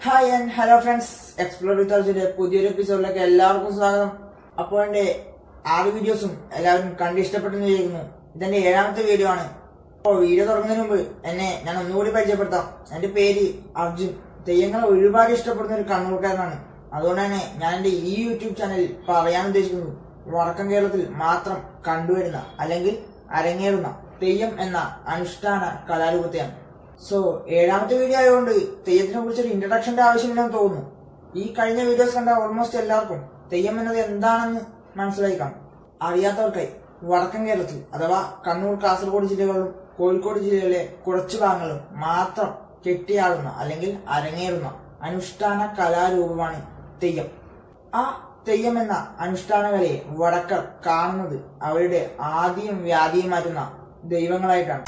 hi and hello friends explore with അർജുന്റെ പുതിയൊരു എപ്പിസോഡിലേക്ക് എല്ലാവർക്കും സ്വാഗതം അപ്പോൾ എന്റെ ആറ് വീഡിയോസും എല്ലാവരും കണ്ട് ഇഷ്ടപ്പെട്ടെന്ന് വിചാരിക്കുന്നു ഇതെന്റെ ഏഴാമത്തെ വീഡിയോ ആണ് അപ്പോൾ വീഡിയോ തുടങ്ങുന്നതിന് മുമ്പ് എന്നെ ഞാൻ ഒന്നുകൂടി പരിചയപ്പെടുത്താം എന്റെ പേര് അർജുൻ തെയ്യങ്ങളെ ഒരുപാട് ഇഷ്ടപ്പെടുന്ന ഒരു കണ്ണൂർക്കാരനാണ് അതുകൊണ്ട് തന്നെ ഞാൻ എന്റെ ഈ യൂട്യൂബ് ചാനലിൽ പറയാൻ ഉദ്ദേശിക്കുന്നു വടക്കൻ കേരളത്തിൽ മാത്രം കണ്ടുവരുന്ന അല്ലെങ്കിൽ അരങ്ങേറുന്ന തെയ്യം എന്ന അനുഷ്ഠാന കലാരൂപത്തെയാണ് സോ ഏഴാമത്തെ വീഡിയോ ആയതുകൊണ്ട് തെയ്യത്തിനെ കുറിച്ചൊരു ഇൻട്രഡക്ഷന്റെ ആവശ്യമില്ലെന്ന് തോന്നുന്നു ഈ കഴിഞ്ഞ വീഡിയോസ് കണ്ട ഓൾമോസ്റ്റ് എല്ലാവർക്കും തെയ്യം എന്നത് എന്താണെന്ന് മനസ്സിലായി കാണും അറിയാത്തവർക്കായി വടക്കൻ കേരളത്തിൽ അഥവാ കണ്ണൂർ കാസർഗോഡ് ജില്ലകളിലും കോഴിക്കോട് ജില്ലയിലെ കുറച്ചു ഭാഗങ്ങളിലും മാത്രം കെട്ടിയാടുന്ന അല്ലെങ്കിൽ അരങ്ങേറുന്ന അനുഷ്ഠാന കലാരൂപമാണ് തെയ്യം ആ തെയ്യം എന്ന അനുഷ്ഠാന കലയെ വടക്കർ കാണുന്നത് അവരുടെ ആദ്യം വ്യാധിയും മാറ്റുന്ന ദൈവങ്ങളായിട്ടാണ്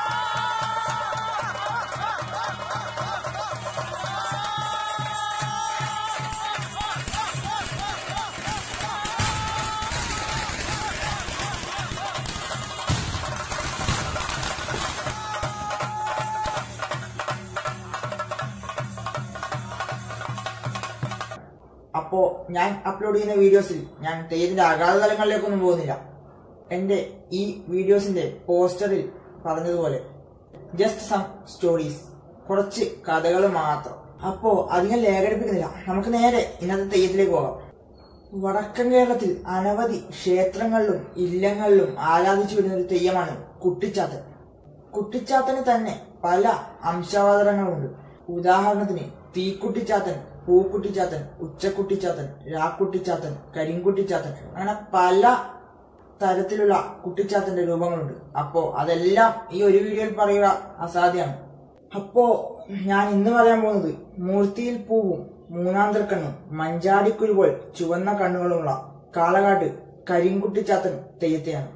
അപ്പോ ഞാൻ അപ്ലോഡ് ചെയ്യുന്ന വീഡിയോസിൽ ഞാൻ തെയ്യത്തിന്റെ അഗാധ തലങ്ങളിലേക്കൊന്നും പോകുന്നില്ല എന്റെ ഈ വീഡിയോസിന്റെ പോസ്റ്ററിൽ പറഞ്ഞതുപോലെ ജസ്റ്റ് സം സ്റ്റോറീസ് കുറച്ച് കഥകൾ മാത്രം അപ്പോ അധികം ലേഖടിപ്പിക്കുന്നില്ല നമുക്ക് നേരെ ഇന്നത്തെ തെയ്യത്തിലേക്ക് പോകാം വടക്കൻ കേരളത്തിൽ അനവധി ക്ഷേത്രങ്ങളിലും ഇല്ലങ്ങളിലും ആരാധിച്ചു വരുന്ന ഒരു തെയ്യമാണ് കുട്ടിച്ചാത്തൻ കുട്ടിച്ചാത്തന് തന്നെ പല അംശാവതരണങ്ങളുണ്ട് ഉദാഹരണത്തിന് തീക്കുട്ടിച്ചാത്തൻ പൂക്കുട്ടിച്ചാത്തൻ ഉച്ചക്കുട്ടിച്ചാത്തൻ രാക്കുട്ടിച്ചാത്തൻ കരിങ്കുട്ടിച്ചാത്തൻ അങ്ങനെ പല തരത്തിലുള്ള കുട്ടിച്ചാത്തന്റെ രൂപങ്ങളുണ്ട് അപ്പോ അതെല്ലാം ഈ ഒരു വീഡിയോയിൽ പറയുക അസാധ്യമാണ് അപ്പോ ഞാൻ ഇന്ന് പറയാൻ പോകുന്നത് മൂർത്തിയിൽ പൂവും മൂന്നാന്തരക്കണ്ണും മഞ്ചാടിക്കുരു പോൽ ചുവന്ന കണ്ണുകളുമുള്ള കാളകാട്ട് കരിങ്കുട്ടിച്ചാത്തൻ തെയ്യത്തെയാണ്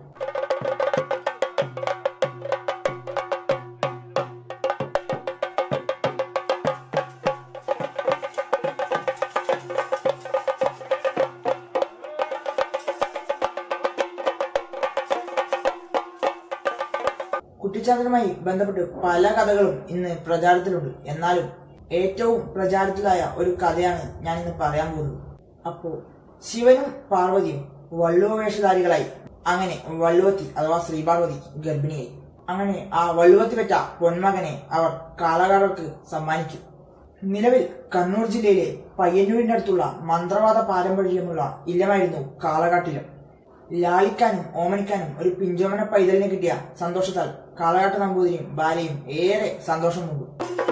കുട്ടിച്ചാത്തനുമായി ബന്ധപ്പെട്ട് പല കഥകളും ഇന്ന് പ്രചാരത്തിലുണ്ട് എന്നാലും ഏറ്റവും പ്രചാരത്തിലായ ഒരു കഥയാണ് ഞാൻ ഇന്ന് പറയാൻ പോകുന്നത് അപ്പോ ശിവനും പാർവതിയും വള്ളുവ വേഷധാരികളായി അങ്ങനെ വള്ളുവത്തി അഥവാ ശ്രീപാർവതി ഗർഭിണിയായി അങ്ങനെ ആ വള്ളുവത്തി പെറ്റ പൊന്മകനെ അവർ കാളകാടർക്ക് സമ്മാനിച്ചു നിലവിൽ കണ്ണൂർ ജില്ലയിലെ പയ്യന്നൂരിന്റെ അടുത്തുള്ള മന്ത്രവാദ പാരമ്പര്യമുള്ള ഇല്ലമായിരുന്നു കാളകാട്ടിലം ലാളിക്കാനും ഓമനിക്കാനും ഒരു പിഞ്ചോമന പൈതലിനെ കിട്ടിയ സന്തോഷത്താൽ കാളകാട്ട് നമ്പൂതിരിയും ബാലയും ഏറെ സന്തോഷം കൊണ്ടു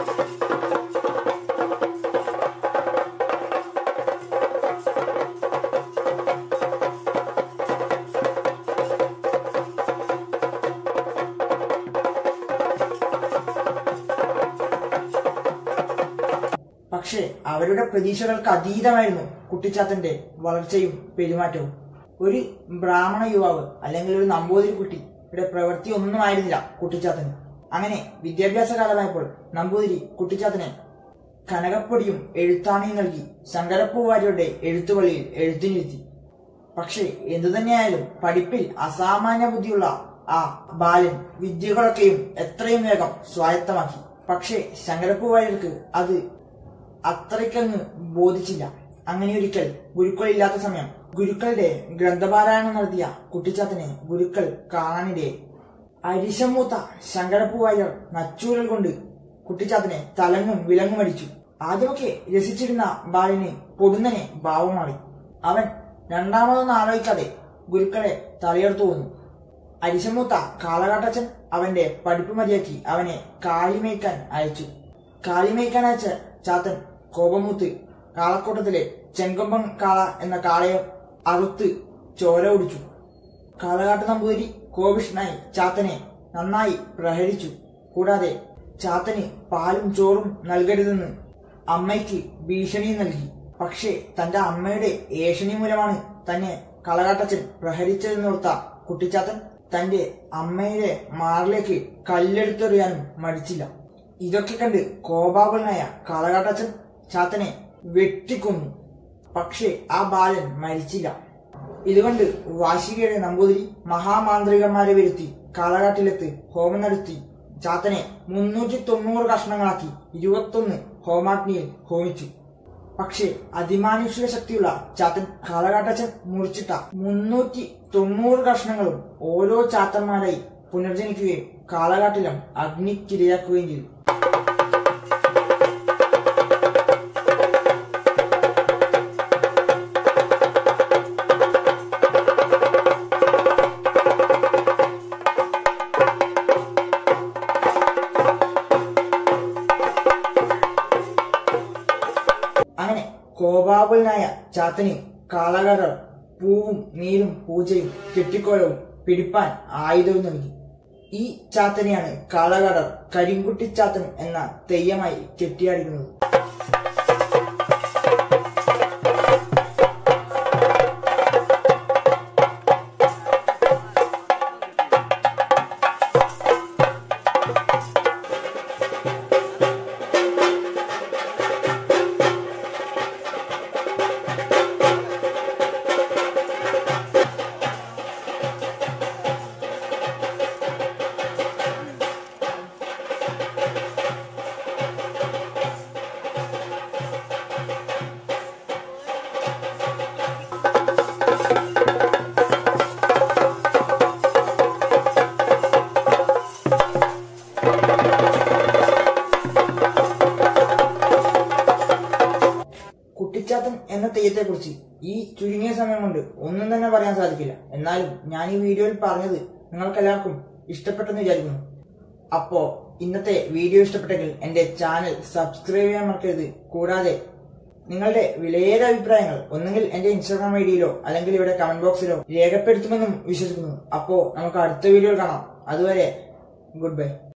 പക്ഷേ അവരുടെ പ്രതീക്ഷകൾക്ക് അതീതമായിരുന്നു കുട്ടിച്ചാത്തന്റെ വളർച്ചയും പെരുമാറ്റവും ഒരു ബ്രാഹ്മണ യുവാവ് അല്ലെങ്കിൽ ഒരു നമ്പൂതിരി കുട്ടിയുടെ പ്രവൃത്തി ഒന്നും ആയിരുന്നില്ല കുട്ടിച്ചാത്തന് അങ്ങനെ വിദ്യാഭ്യാസ കാലമായപ്പോൾ നമ്പൂതിരി കുട്ടിച്ചാത്തനെ കനകപ്പൊടിയും എഴുത്താണിയും നൽകി ശങ്കരപ്പൂവാരിയുടെ എഴുത്തുപള്ളിയിൽ എഴുത്തിനിരുത്തി പക്ഷേ എന്തുതന്നെയായാലും പഠിപ്പിൽ അസാമാന്യ ബുദ്ധിയുള്ള ആ ബാലൻ വിദ്യകളൊക്കെയും എത്രയും വേഗം സ്വായത്തമാക്കി പക്ഷേ ശങ്കരപ്പൂവാര്യർക്ക് അത് അത്രയ്ക്കങ്ങ് ബോധിച്ചില്ല അങ്ങനെ ഒരിക്കൽ ഗുരുക്കളില്ലാത്ത സമയം ഗുരുക്കളുടെ ഗ്രന്ഥപാരായണം നടത്തിയ കുട്ടിച്ചാത്തനെ ഗുരുക്കൾ കാണാനിടെ അരിശമൂത്ത ശങ്കരപ്പൂവായർ നച്ചൂരൽ കൊണ്ട് കുട്ടിച്ചാത്തനെ തലങ്ങും വിലങ്ങും അടിച്ചു ആദ്യമൊക്കെ രസിച്ചിരുന്ന ബാലന് പൊടുന്നനെ ഭാവം മാറി അവൻ രണ്ടാമതൊന്നും ആലോചിക്കാതെ ഗുരുക്കളെ തലയെടുത്തു വന്നു അരിശമൂത്ത കാളകാട്ടച്ചൻ അവന്റെ പഠിപ്പ് മതിയാക്കി അവനെ കാളിമേയ്ക്കാൻ അയച്ചു കാളിമേയ്ക്കാൻ അയച്ച ചാത്തൻ കോപമൂത്ത് കാളക്കൂട്ടത്തിലെ ചെങ്കൊമ്പൻ കാള എന്ന കാളയെ അറുത്ത് ചോര ഒടിച്ചു കാളകാട്ട് നമ്പൂതിരി കോപിഷ്ണായി ചാത്തനെ നന്നായി പ്രഹരിച്ചു കൂടാതെ ചാത്തന് പാലും ചോറും നൽകരുതെന്ന് അമ്മയ്ക്ക് ഭീഷണി നൽകി പക്ഷേ തന്റെ അമ്മയുടെ ഏഷണി മൂലമാണ് തന്നെ കളകാട്ടച്ചൻ പ്രഹരിച്ചതെന്നോർത്ത കുട്ടിച്ചാത്തൻ തന്റെ അമ്മയുടെ മാറിലേക്ക് കല്ലെടുത്തെറിയാനും മടിച്ചില്ല ഇതൊക്കെ കണ്ട് കോപാകുലനായ കാളകാട്ടച്ചൻ ചാത്തനെ വെട്ടിക്കൊന്നു പക്ഷേ ആ ബാലൻ മരിച്ചില്ല ഇതുകൊണ്ട് വാശികയുടെ നമ്പൂതിരി മഹാമാന്ത്രികന്മാരെ വരുത്തി കാളകാട്ടിലെത്ത് ഹോമം നടത്തി ചാത്തനെ മുന്നൂറ്റി തൊണ്ണൂറ് കഷ്ണങ്ങളാക്കി ഇരുപത്തൊന്ന് ഹോമാഗ്നിയിൽ ഹോമിച്ചു പക്ഷേ അതിമാനുഷിക ശക്തിയുള്ള ചാത്തൻ കാളകാട്ടച്ചൻ മുറിച്ചിട്ട മുന്നൂറ്റി തൊണ്ണൂറ് കഷ്ണങ്ങളും ഓരോ ചാത്തന്മാരായി പുനർജനിക്കുകയും കാളകാട്ടിലും അഗ്നിക്കിരയാക്കുകയും ചെയ്തു അങ്ങനെ കോപാകുലനായ ചാത്തന് കാളകാടർ പൂവും നീരും പൂജയും കെട്ടിക്കോലവും പിടിപ്പാൻ ആയുധവും നൽകി ഈ ചാത്തനെയാണ് കാളകാടർ കരിങ്കുട്ടിച്ചാത്തൻ എന്ന തെയ്യമായി കെട്ടിയാടിക്കുന്നത് കുട്ടിച്ചാത്തൻ എന്ന തെയ്യത്തെക്കുറിച്ച് ഈ ചുരുങ്ങിയ സമയം കൊണ്ട് ഒന്നും തന്നെ പറയാൻ സാധിക്കില്ല എന്നാലും ഞാൻ ഈ വീഡിയോയിൽ പറഞ്ഞത് നിങ്ങൾക്കെല്ലാവർക്കും ഇഷ്ടപ്പെട്ടെന്ന് വിചാരിക്കുന്നു അപ്പോ ഇന്നത്തെ വീഡിയോ ഇഷ്ടപ്പെട്ടെങ്കിൽ എന്റെ ചാനൽ സബ്സ്ക്രൈബ് ചെയ്യാൻ മറക്കരുത് കൂടാതെ നിങ്ങളുടെ വിലയേറെ അഭിപ്രായങ്ങൾ ഒന്നുകിൽ എന്റെ ഇൻസ്റ്റാഗ്രാം ഐ ഡിയിലോ അല്ലെങ്കിൽ ഇവിടെ കമന്റ് ബോക്സിലോ രേഖപ്പെടുത്തുമെന്നും വിശ്വസിക്കുന്നു അപ്പോ നമുക്ക് അടുത്ത വീഡിയോയിൽ കാണാം അതുവരെ ഗുഡ് ബൈ